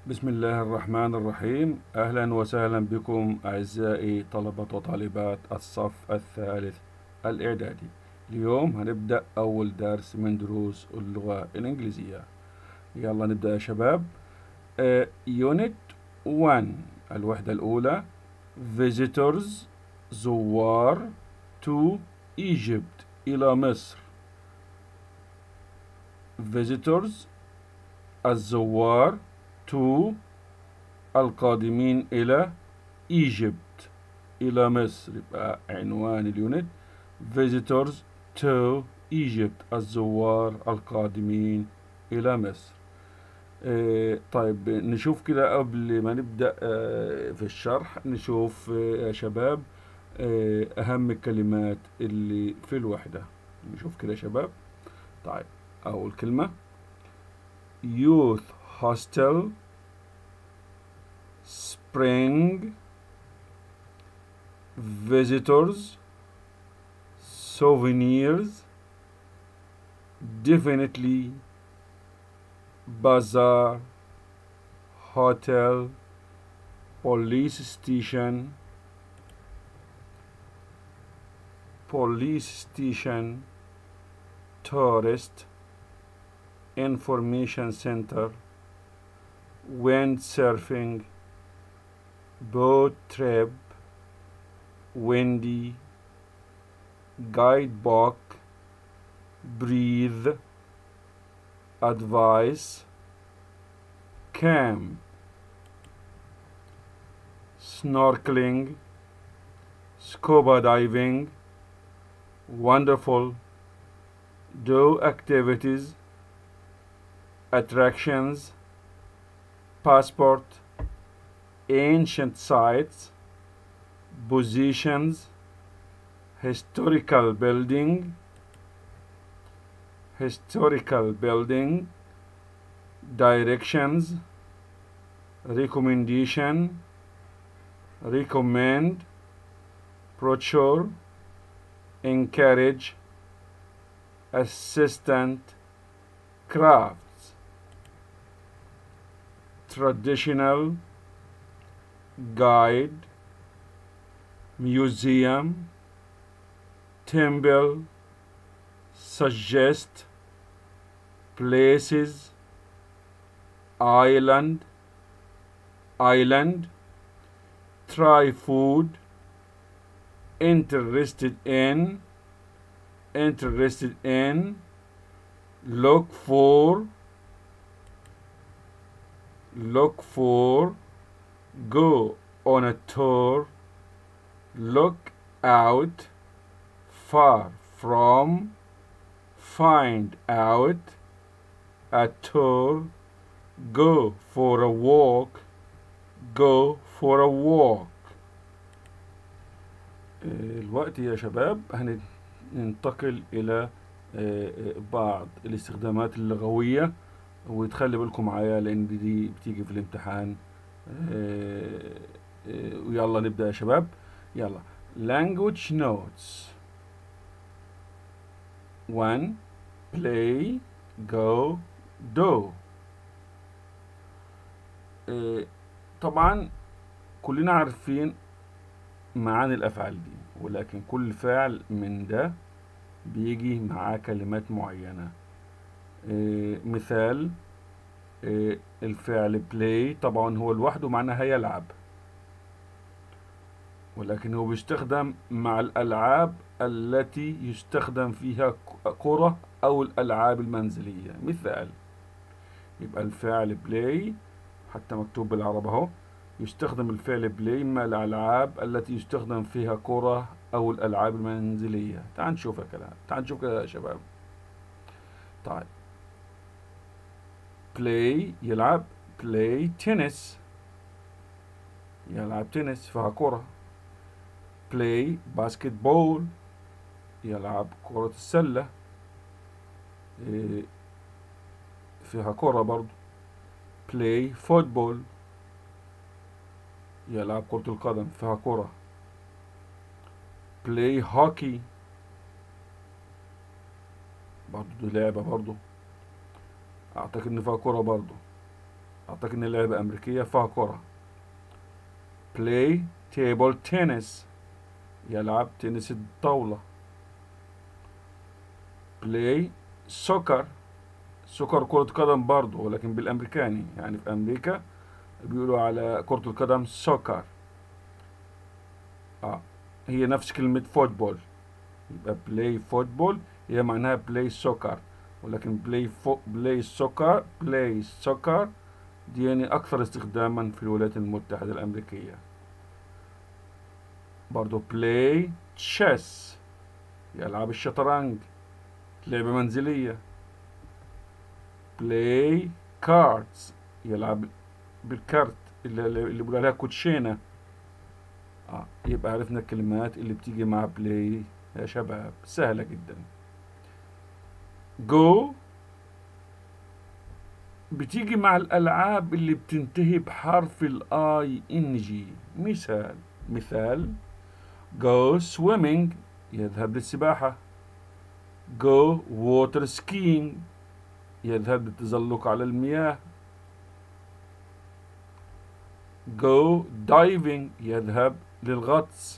بسم الله الرحمن الرحيم أهلا وسهلا بكم أعزائي طلبة وطالبات الصف الثالث الإعدادي اليوم هنبدأ أول درس من دروس اللغة الإنجليزية يلا نبدأ يا شباب يونت 1 الوحدة الأولى visitors زوار to Egypt إلى مصر visitors الزوار to القادمين إلى Egypt إلى مصر يبقى عنوان اليونت visitors to Egypt الزوار القادمين إلى مصر آه طيب نشوف كده قبل ما نبدأ آه في الشرح نشوف آه يا شباب آه أهم الكلمات اللي في الوحدة نشوف كده يا شباب طيب أول كلمة youth hostel spring visitors souvenirs definitely bazaar hotel police station police station tourist information center windsurfing boat trip windy guidebook breathe advice camp snorkeling scuba diving wonderful do activities attractions passport ancient sites positions historical building historical building directions recommendation recommend brochure encourage assistant crafts traditional guide museum temple suggest places island island try food interested in interested in look for look for go on a tour look out far from find out a tour go for a walk go for a walk الوقت يا شباب هننتقل إلى بعض الاستخدامات اللغوية وتخلي بالكم معايا لأن دي بتيجي في الامتحان ويلا نبدأ يا شباب يلا language notes 1 play go do طبعا كلنا عارفين معاني الأفعال دي ولكن كل فعل من ده بيجي معاه كلمات معينة مثال الفعل play طبعا هو لوحده معناها يلعب ولكن هو بيستخدم مع الألعاب التي يستخدم فيها كرة أو الألعاب المنزلية مثال يبقى الفعل play حتى مكتوب بالعربي اهو يستخدم الفعل play مع الألعاب التي يستخدم فيها كرة أو الألعاب المنزلية تعال نشوف كلام تعال نشوف كده يا شباب طيب play يلعب play tennis يلعب تنس فيها كرة play basketball يلعب كرة السلة فيها كرة برضو play football يلعب كرة القدم فيها كرة play hockey برضو دي لعبة برضو اعتقد ان فيها كرة برضو أعتقد إن لعبة أمريكية فيها كرة play table tennis يلعب تنس الطاولة play soccer سكر كرة قدم برضه ولكن بالأمريكاني يعني في أمريكا بيقولوا على كرة القدم سوكر آه هي نفس كلمة فوتبول يبقى بلاي فوتبول هي معناها بلاي سوكر ولكن بلاي فو بلاي سوكر بلاي سوكر دي يعني أكثر استخداما في الولايات المتحدة الأمريكية برضو بلاي تشيس يلعب الشطرنج لعبة منزلية بلاي كاردز يلعب بالكارت اللي, اللي بيقولوا عليها كوتشينة آه يبقى عرفنا الكلمات اللي بتيجي مع بلاي يا شباب سهلة جدا جو بتيجي مع الألعاب اللي بتنتهي بحرف الاي ان جي مثال مثال go swimming يذهب للسباحة go water skiing يذهب للتزلق على المياه go diving يذهب للغطس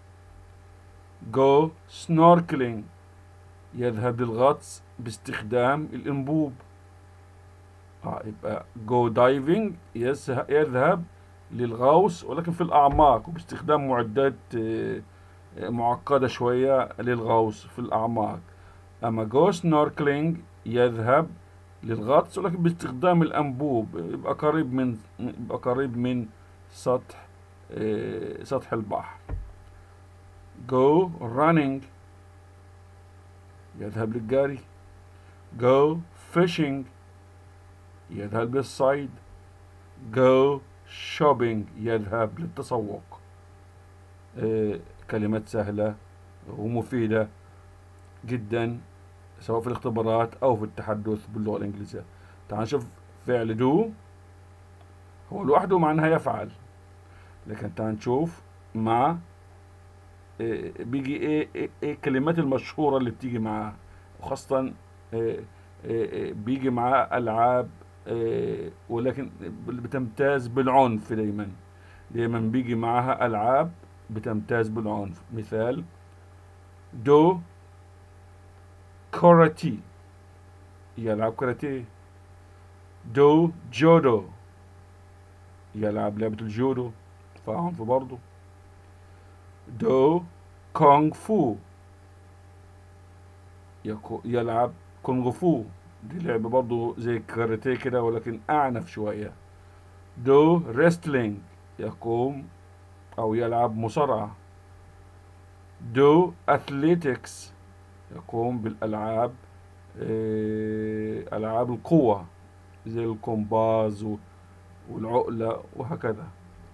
go snorkeling يذهب للغطس باستخدام الانبوب اه يبقى go diving يذهب للغوص ولكن في الأعماق وباستخدام معدات معقدة شوية للغوص في الأعماق أما go snorkeling يذهب للغطس ولكن باستخدام الأنبوب يبقى قريب من يبقى قريب من سطح سطح البحر go running يذهب للجري go fishing يذهب للصيد go shopping يذهب للتسوق آه كلمات سهلة ومفيدة جدا سواء في الاختبارات أو في التحدث باللغة الإنجليزية تعال نشوف فعل do هو لوحده معناها يفعل لكن تعال نشوف مع آه بيجي ايه, إيه, إيه الكلمات المشهورة اللي بتيجي معاه وخاصة آه بيجي معاه ألعاب ولكن بتمتاز بالعنف دايما دايما بيجي معاها ألعاب بتمتاز بالعنف مثال دو كاراتي يلعب كاراتيه دو جودو يلعب لعبة الجودو فعنف برضه دو كونغ فو يلعب كونغ فو دي لعبة برضو زي الكاراتيه كده ولكن أعنف شوية دو ريستلينج يقوم أو يلعب مصارعة دو أثليتكس يقوم بالألعاب ألعاب القوة زي الكومباز والعقلة وهكذا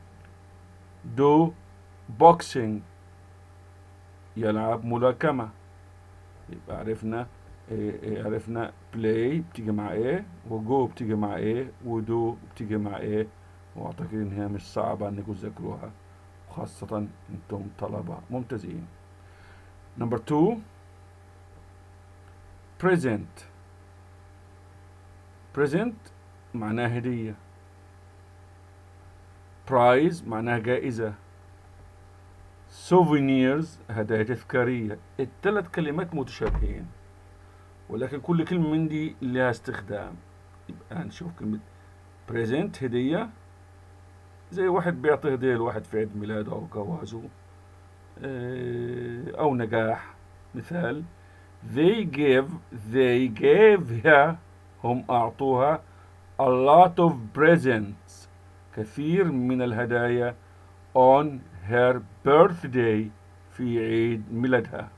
دو بوكسينج يلعب ملاكمة يبقى عرفنا إيه عرفنا بلاي بتيجي مع ايه وجو بتيجي مع ايه ودو بتيجي مع ايه واعتقد ان هي مش صعبة انكم تذاكروها وخاصة انتم طلبة ممتازين نمبر 2 present present معناها هدية prize معناها جائزة souvenirs هدايا تذكارية الثلاث كلمات متشابهين ولكن كل كلمة من دي لها استخدام يبقى هنشوف كلمة present هدية زي واحد بيعطي هدية لواحد في عيد ميلاده أو جوازه أو نجاح مثال they gave they gave her هم أعطوها a lot of presents كثير من الهدايا on her birthday في عيد ميلادها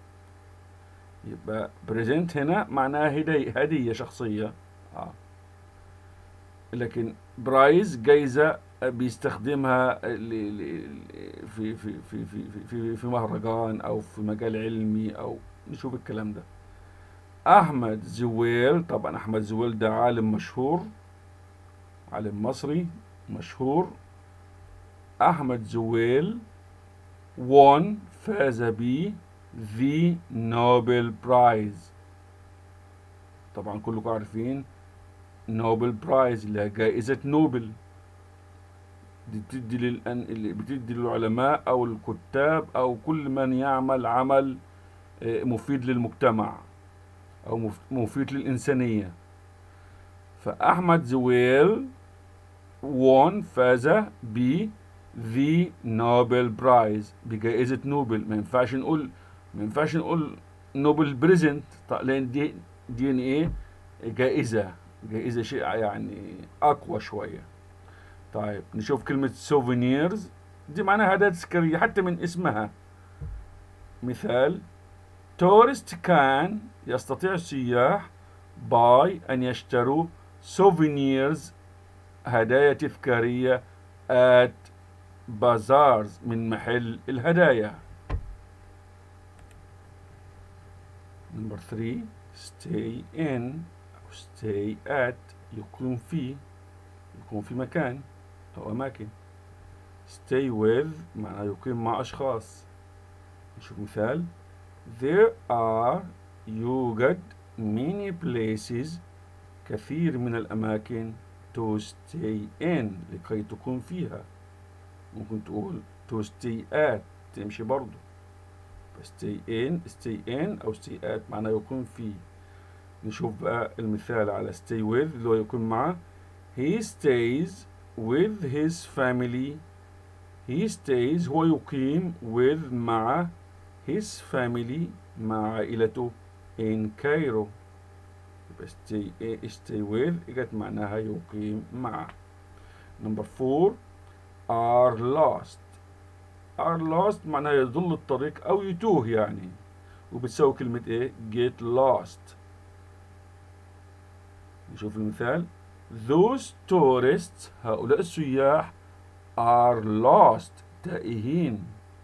يبقى بريزنت هنا معناها هدية هدية شخصية آه. لكن برايز جايزة بيستخدمها في في في في في في مهرجان او في مجال علمي او نشوف الكلام ده احمد زويل طبعا احمد زويل ده عالم مشهور عالم مصري مشهور احمد زويل won فاز ب the Nobel Prize طبعا كلكم عارفين نوبل برايز اللي هي جائزة نوبل دي بتدي للأن... اللي بتدي للعلماء أو الكتاب أو كل من يعمل عمل آه، مفيد للمجتمع أو مف- مفيد للإنسانية فأحمد زويل won فاز ب the Nobel Prize بجائزة نوبل ما ينفعش نقول ما ينفعش نقول نوبل بريزنت لأن دي دي ان ايه جائزة جائزة شيء يعني أقوى شوية طيب نشوف كلمة سوفينيرز دي معناها هدايا تذكارية حتى من اسمها مثال تورست كان يستطيع السياح باي أن يشتروا سوفينيرز هدايا تذكارية at bazaars من محل الهدايا نمبر 3 stay in أو stay at يقيم فيه يكون في مكان أو أماكن stay with معناه يقيم مع أشخاص نشوف مثال there are يوجد many places كثير من الأماكن to stay in لكي تكون فيها ممكن تقول to stay at تمشي برضو stay in stay in أو stay at معناه يكون فيه نشوف بقى المثال على stay with اللي هو يكون معه he stays with his family he stays هو يقيم with مع his family مع عائلته in Cairo يبقى stay, stay with جت معناها يقيم مع number four are lost are lost معناها يضل الطريق أو يتوه يعني وبتساوي كلمة إيه get lost نشوف المثال those tourists هؤلاء السياح are lost تائهين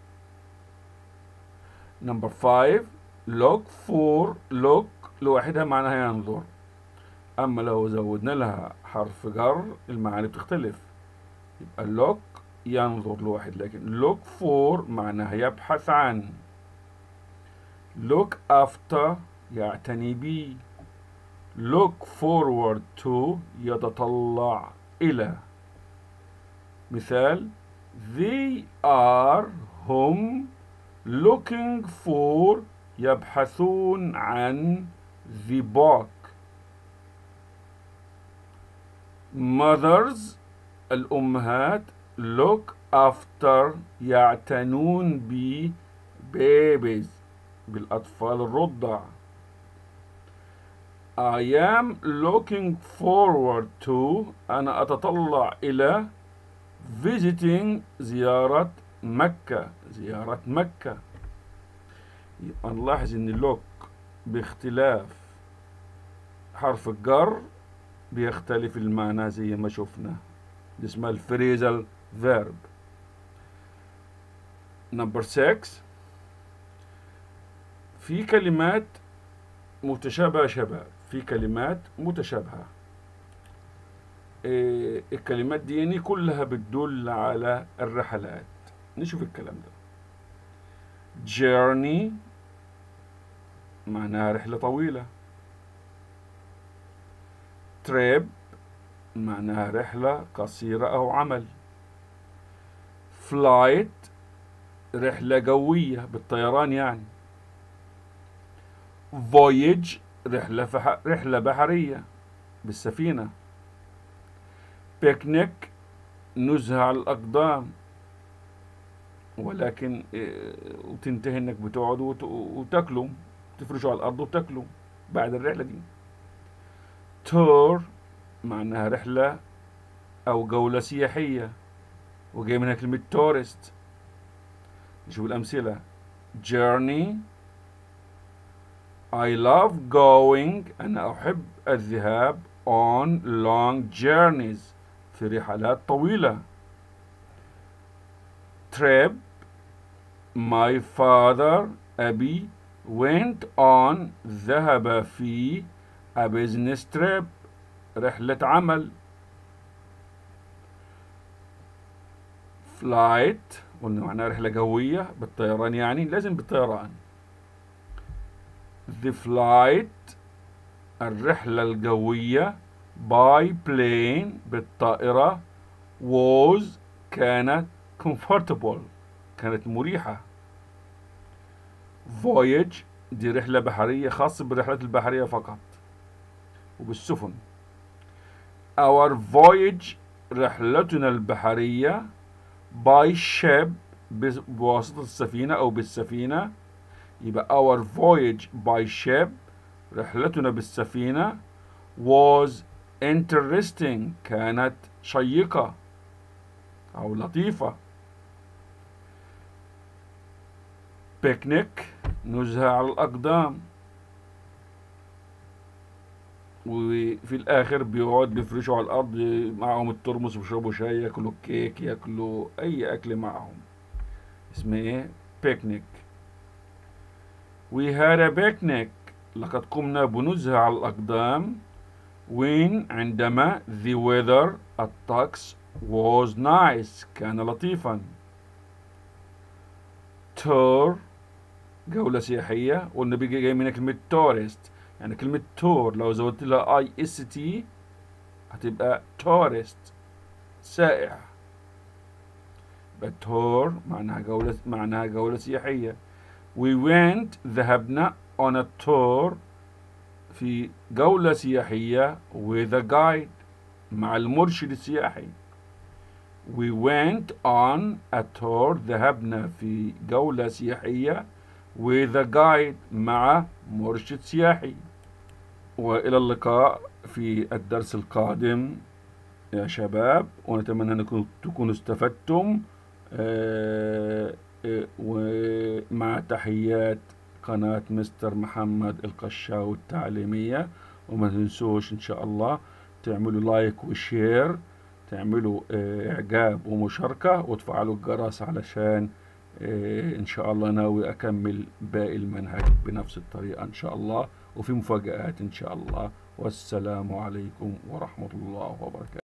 number five look for look لوحدها معناها ينظر أما لو زودنا لها حرف جر المعاني بتختلف يبقى look ينظر لواحد لكن look for معناها يبحث عن look after يعتني به look forward to يتطلع إلى مثال they are هم looking for يبحثون عن the book mothers الأمهات look after يعتنون ب babies بالأطفال الرضع I am looking forward to أنا أتطلع إلى visiting زيارة مكة زيارة مكة يبقى نلاحظ ان لوك باختلاف حرف الجر بيختلف المعنى زي ما شفنا دي اسمها الفريزال فيرب نمبر 6 في كلمات متشابهة شباب في كلمات متشابهة إيه الكلمات دي يعني كلها بتدل على الرحلات نشوف الكلام ده journey معناها رحلة طويلة trip معناها رحلة قصيرة أو عمل flight رحلة جوية بالطيران يعني voyage رحلة فح... رحلة بحرية بالسفينة picnic نزهة على الأقدام ولكن وتنتهي انك بتقعدوا وتاكلوا تفرشوا على الارض وتاكلوا بعد الرحله دي تور معناها رحله او جوله سياحيه وجاي منها كلمه تورست نشوف الامثله journey I love going أنا أحب الذهاب on long journeys في رحلات طويلة trip my father أبي went on ذهب في a business trip رحلة عمل flight قلنا معناها رحلة جوية بالطيران يعني لازم بالطيران the flight الرحلة الجوية by plane بالطائرة was كانت comfortable كانت مريحة voyage دي رحلة بحرية خاصة بالرحلات البحرية فقط وبالسفن our voyage رحلتنا البحرية by ship بواسطة السفينة أو بالسفينة يبقى our voyage by ship رحلتنا بالسفينة was interesting كانت شيقة أو لطيفة بيكنيك نزهة على الأقدام وفي الآخر بيقعد بيفرشوا على الأرض معهم الترمس ويشربوا شاي ياكلوا كيك ياكلوا أي أكل معهم اسمه إيه؟ بيكنيك We had a picnic لقد قمنا بنزهة على الأقدام when عندما the weather الطقس was nice كان لطيفا tour جولة سياحية قلنا بيجي جاي من كلمة tourist يعني كلمة tour لو زودت لها اي اس تي هتبقى tourist سائح يبقى tour معناها جولة معناها جولة سياحية we went ذهبنا on a tour في جولة سياحية with a guide مع المرشد السياحي we went on a tour ذهبنا في جولة سياحية with a guide مع مرشد سياحي وإلى اللقاء في الدرس القادم يا شباب ونتمنى أنكم تكونوا استفدتم آه، آه، ومع تحيات قناة مستر محمد القشاوي التعليمية وما تنسوش إن شاء الله تعملوا لايك وشير تعملوا آه، إعجاب ومشاركة وتفعلوا الجرس علشان آه، إن شاء الله ناوي أكمل باقي المنهج بنفس الطريقة إن شاء الله وفي مفاجآت إن شاء الله والسلام عليكم ورحمة الله وبركاته